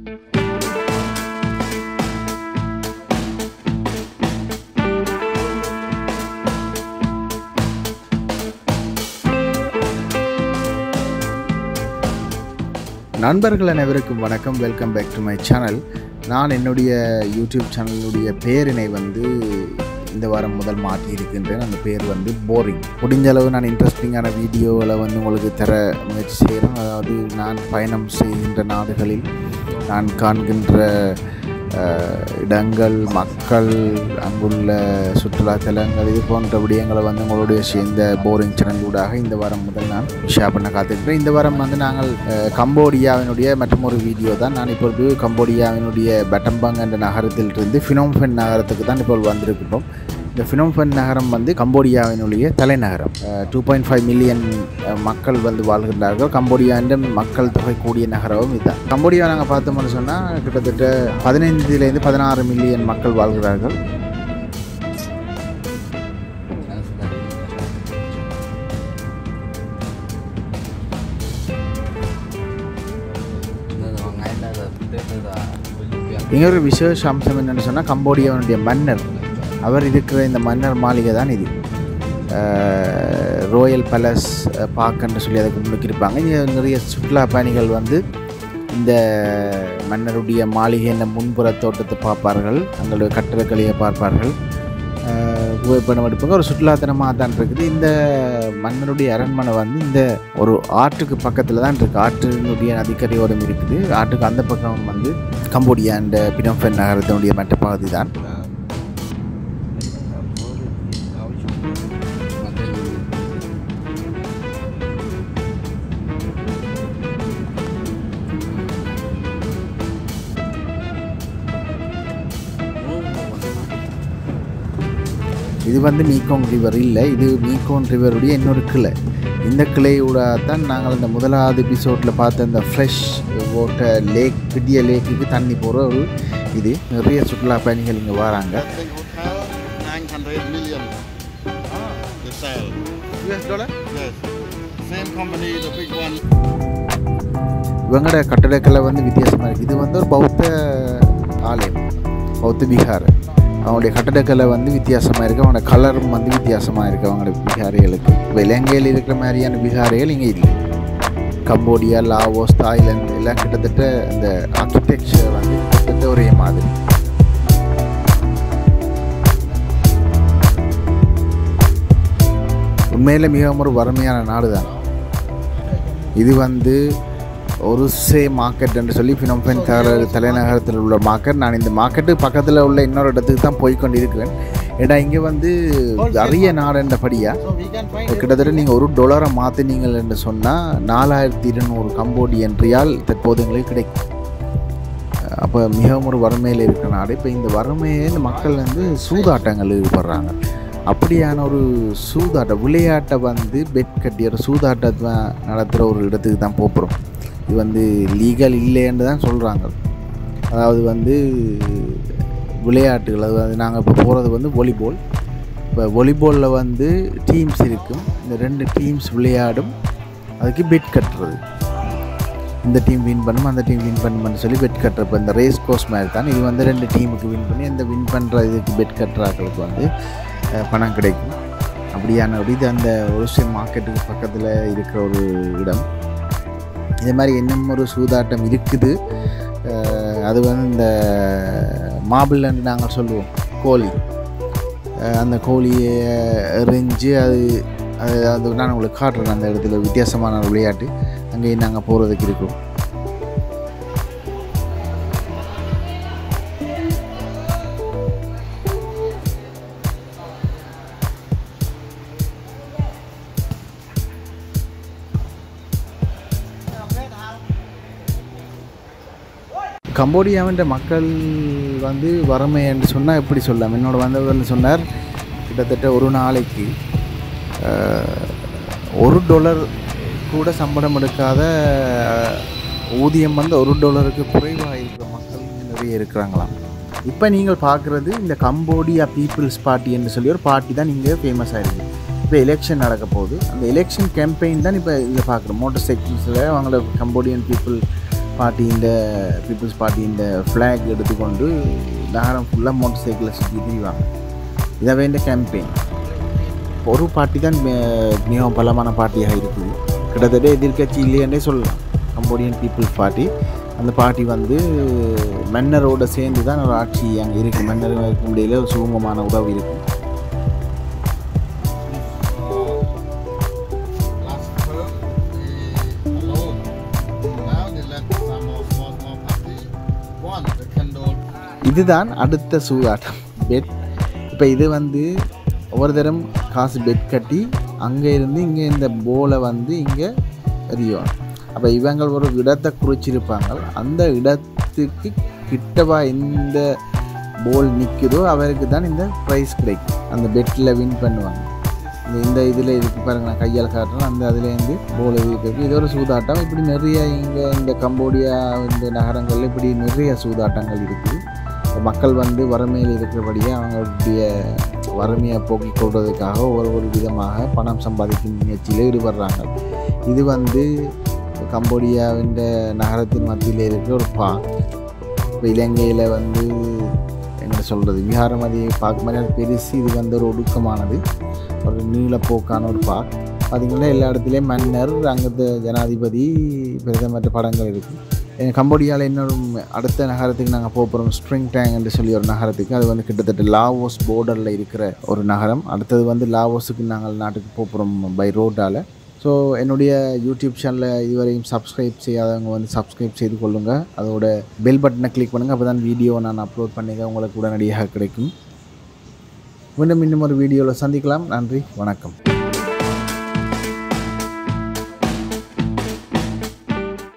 நண்பர்கள் அனைவருக்கும் வணக்கம் welcome back to my channel நான் என்னுடைய யூடியூப் சேனலுடைய பேரினை வந்து இந்த வாரம் முதல் மாற்றி இருக்கின்றேன் அந்த பேர் வந்து போரிங் முடிஞ்ச அளவு நான் இன்ட்ரெஸ்டிங்கான வீடியோவில் வந்து உங்களுக்கு தர முயற்சி செய்கிறேன் அதாவது நான் பயணம் செய்கின்ற நாடுகளில் நான் காண்கின்ற அஹ், இடங்கள் மக்கள் அங்குள்ள சுற்றுலா தலங்கள் இது போன்ற விடயங்களை வந்து உங்களுடைய சேர்ந்த போரிங் சேனலூடாக இந்த வாரம் முதல் நான் ஷேர் பண்ண காத்திருக்கிறேன் இந்த வாரம் வந்து நாங்கள் அஹ், கம்போடியாவினுடைய மற்றும் ஒரு வீடியோ தான் நான் இப்பொழுது கம்போடியாவினுடைய பெட்டம்பாங் என்ற நகரத்திலிருந்து ஃபினோம்ஃபென் நகரத்துக்கு தான் இப்போது வந்திருக்கிறோம் இந்த ஃபினோம்ஃபென் நகரம் வந்து கம்போடியாவினுடைய தலைநகரம் டூ பாயிண்ட் ஃபைவ் மில்லியன் மக்கள் வந்து வாழ்கின்றார்கள் கம்போடியாவின் மக்கள் தொகை கூடிய நகரமும் இதுதான் கம்போடியா நாங்கள் பார்த்தோம்னு சொன்னால் கிட்டத்தட்ட பதினைந்துலேருந்து பதினாறு மில்லியன் மக்கள் வாழ்கிறார்கள் இன்னொரு விசேஷ அம்சம் என்னென்னு சொன்னால் கம்போடியாவினுடைய மன்னர் அவர் இருக்கிற இந்த மன்னர் மாளிகை தான் இது ரோயல் பேலஸ் பார்க்கன்னு சொல்லி அதுக்கு முன்னுக்கு இருப்பாங்க இங்கே நிறைய சுற்றுலா பயணிகள் வந்து இந்த மன்னருடைய மாளிகையின் முன்புற தோட்டத்தை பார்ப்பார்கள் தங்களுடைய கட்டடக்கலையை பார்ப்பார்கள் அஹ், புகைப்படம் எடுப்பாங்க ஒரு சுற்றுலாத்தனமாக தான் இருக்குது இந்த மன்னருடைய அரண்மனை வந்து இந்த ஒரு ஆற்றுக்கு பக்கத்தில் தான் இருக்குது ஆற்றினுடைய நதிக்கரையோரம் இருக்குது ஆற்றுக்கு அந்த பக்கம் வந்து கம்போடியா இந்த பினோஃபென் நகரத்தினுடைய மற்ற பகுதி தான் இது வந்து மீகோங் ரிவர் இல்லை இது மீகோங் ரிவருடைய இன்னொரு கிளை இந்த கிளையோட தான் நாங்கள் இந்த முதலாவது எபிசோடில் பார்த்த இந்த ஃப்ரெஷ் வாட்டர் லேக் பெரிய லேக்குக்கு தண்ணி போகிற ஒரு இது நிறைய சுற்றுலா பயணிகள் இங்கே வராங்க That thing have 900 million. The sale. Yes. Same company, the big one. இவங்களோட கட்டடக்கலை வந்து வித்தியாசமாக இருக்குது இது வந்து ஒரு பௌத்த ஆலயம் பௌத்த விஹார் அவங்களுடைய கட்டடக்கலை வந்து வித்தியாசமாக இருக்குது அவங்களோட கலரும் வந்து வித்தியாசமாக இருக்குது அவங்களோட விஹாரிகளுக்கு இப்போ இலங்கையில் இருக்கிற மாதிரியான விஹாரிகள் இங்கே இல்லை கம்போடியா லாவோஸ் தாய்லாந்து எல்லாம் கிட்டத்தட்ட இந்த ஆர்கிடெக்சர் வந்து கிட்டத்தட்ட ஒரே மாதிரி உண்மையில் மிகவும் ஒரு வறுமையான நாடு தான் இது வந்து ஒரு சே மார்க்கெட் என்று சொல்லி ஃபினோஃபென் தர தலைநகரத்தில் உள்ள மார்க்கெட் நான் இந்த மார்க்கெட்டு பக்கத்தில் உள்ள இன்னொரு இடத்துக்கு தான் போய் கொண்டு இருக்கிறேன் ஏன்னா இங்கே வந்து அரிய நாடுன்றபடியாக So we can find கிட்டத்தட்ட நீங்கள் ஒரு டொலரை மாற்றினீங்கள் என்று சொன்னால் நாலாயிரத்தி இருநூறு கம்போடியன் ரியால் தற்போது எங்களுக்கு கிடைக்கும் அப்போ மிகவும் ஒரு வறுமையில் இருக்கிற நாடு இப்போ இந்த வறுமையை இந்த மக்கள் வந்து சூதாட்டங்கள் ஈடுபடுறாங்க அப்படியான ஒரு சூதாட்ட விளையாட்டை வந்து பெட் கட்டி ஒரு சூதாட்டத்தை நடத்துகிற ஒரு இடத்துக்கு தான் போகிறோம் இது வந்து லீகல் இல்லைன்னு தான் சொல்கிறாங்க அதாவது வந்து விளையாட்டுகள் அதாவது நாங்கள் இப்போ போகிறது வந்து வாலிபால் இப்போ வாலிபாலில் வந்து டீம்ஸ் இருக்கும் இந்த ரெண்டு டீம்ஸ் விளையாடும் அதுக்கு பெட் கட்டுறது இந்த டீம் வின் பண்ணும் அந்த டீம் வின் பண்ணும்னு சொல்லி பெட் கட்டுறப்ப இந்த ரேஸ் கோர்ஸ் மாதிரி தான் இது வந்து ரெண்டு டீமுக்கு வின் பண்ணி அந்த வின் பண்ணுற இதுக்கு பெட் கட்டுறாக்களுக்கு வந்து அஹ், பணம் கிடைக்கும் அப்படியான ஒரு இது அந்த ஓசிய மார்க்கெட்டுக்கு பக்கத்தில் இருக்கிற ஒரு இடம் இதே மாதிரி இன்னும் ஒரு சூதாட்டம் இருக்குது அஹ், அது வந்து இந்த மாபிள்னு நாங்கள் சொல்லுவோம் கோழி அஹ், அந்த கோழியை எறிஞ்சு அது அது அது நான் உங்களுக்கு காட்டுறேன் அந்த இடத்துல வித்தியாசமான ஒரு விளையாட்டு அங்கேயும் நாங்கள் போகிறதுக்கு இருக்கும் கம்போடியாவின் மக்கள் வந்து வறுமை என்று சொன்னால் எப்படி சொல்லலாம் என்னோட வந்தவர் சொன்னார் கிட்டத்தட்ட ஒரு நாளைக்கு அஹ், ஒரு டாலர் கூட சம்பளம் எடுக்காத அஹ், ஊதியம் வந்து ஒரு டாலருக்கு குறைவாக இருக்கிற மக்கள் நிறைய இருக்கிறாங்களாம் இப்போ நீங்கள் பார்க்குறது இந்த கம்போடியா பீப்புள்ஸ் பார்ட்டி என்று சொல்லி ஒரு பார்ட்டி தான் இங்கே ஃபேமஸ் ஆகிருக்கு இப்போ எலெக்ஷன் நடக்க போகுது அந்த எலெக்ஷன் கேம்பெயின் தான் இப்போ இங்கே பார்க்குறோம் மோட்டர் சைக்கிள்ஸில் அவங்கள கம்போடியன் பீப்புள் பார்ட்டியின் பீப்புள்ஸ் பார்ட்டியின் ஃப்ளாக் எடுத்துக்கொண்டு நகரம் ஃபுல்லாக மோட்டர் சைக்கிளை சுற்றி திரிவாங்க இதாவே இந்த கேம்பெயின் ஒரு பார்ட்டி தான் மே- மிகவும் பலமான பார்ட்டியாக இருக்குது கிட்டத்தட்ட எதிர்க்கட்சி இல்லையென்றே சொல்லலாம் கம்போடியன் பீப்புள்ஸ் பார்ட்டி அந்த பார்ட்டி வந்து மன்னரோட சேர்ந்து தான் ஒரு ஆட்சி அங்கே இருக்குது மன்னருக்கு இடையில ஒரு சுமூகமான உறவு இருக்குது Last term, they alone. Now they let some more small, small party. One, the candle. இதுதான் அடுத்த சூதாட்டம் பெட் இப்போ இது வந்து ஒவ்வொரு தரம் காசு பெட் கட்டி அங்கே இருந்து இங்கே இந்த போலை வந்து இங்கே எறியும் அப்போ இவங்க ஒரு இடத்தை குறிச்சிருப்பாங்க அந்த இடத்துக்கு கிட்டவா எந்த போல் நிற்குதோ அவருக்கு தான் இந்த ப்ரைஸ் கிடைக்கும் அந்த பெட்டில் வின் பண்ணுவாங்க இந்த இந்த இதில் இதுக்கு பாருங்க நான் கையால் காட்டுறேன் அந்த அதுலேருந்து போல் இருக்கிறது இது ஒரு சூதாட்டம் இப்படி நிறைய இங்கே இந்த கம்போடியா இந்த நகரங்களில் இப்படி நிறைய சூதாட்டங்கள் இருக்குது இப்ப மக்கள் வந்து வறுமையில் இருக்கிறபடியே அவங்களுடைய வறுமையை போக்கிக் கொள்வதற்காக ஒரு ஒரு விதமாக பணம் சம்பாதிக்கும் முயற்சியில் ஈடுபடுறாங்க இது வந்து கம்போடியாவின் நகரத்தின் மத்தியில் இருக்கிற ஒரு பார்க் இப்போ இலங்கையில் வந்து என்ன சொல்கிறது விஹாரமதி பார்க் மாதிரி அது பெருசு இது வந்து ஒரு ஒடுக்கமானது ஒரு நீளப்போக்கான ஒரு பார்க் பார்த்திங்கன்னா எல்லா இடத்துலையும் மன்னர் அங்கத்து ஜனாதிபதி பிரதமற்ற படங்கள் இருக்குது கம்போடியாவில் இன்னொரு அடுத்த நகரத்துக்கு நாங்கள் போக போகிறோம் ஸ்ட்ரிங் டேங் என்று சொல்லி ஒரு நகரத்துக்கு அது வந்து கிட்டத்தட்ட லாவோஸ் போர்டரில் இருக்கிற ஒரு நகரம் அடுத்தது வந்து லாவோஸுக்கு நாங்கள் நாட்டுக்கு போக போகிறோம் பை ரோட்டால் ஸோ என்னுடைய யூடியூப் சேனலை இதுவரையும் சப்ஸ்கிரைப் செய்யாதவங்க வந்து சப்ஸ்கிரைப் செய்து கொள்ளுங்கள் அதோட பெல் பட்டனை கிளிக் பண்ணுங்கள் அப்போ தான் வீடியோ நான் அப்லோட் பண்ணிக்க உங்களுக்கு உடனடியாக கிடைக்கும் மீண்டும் இன்னும் ஒரு வீடியோவில் சந்திக்கலாம் நன்றி வணக்கம்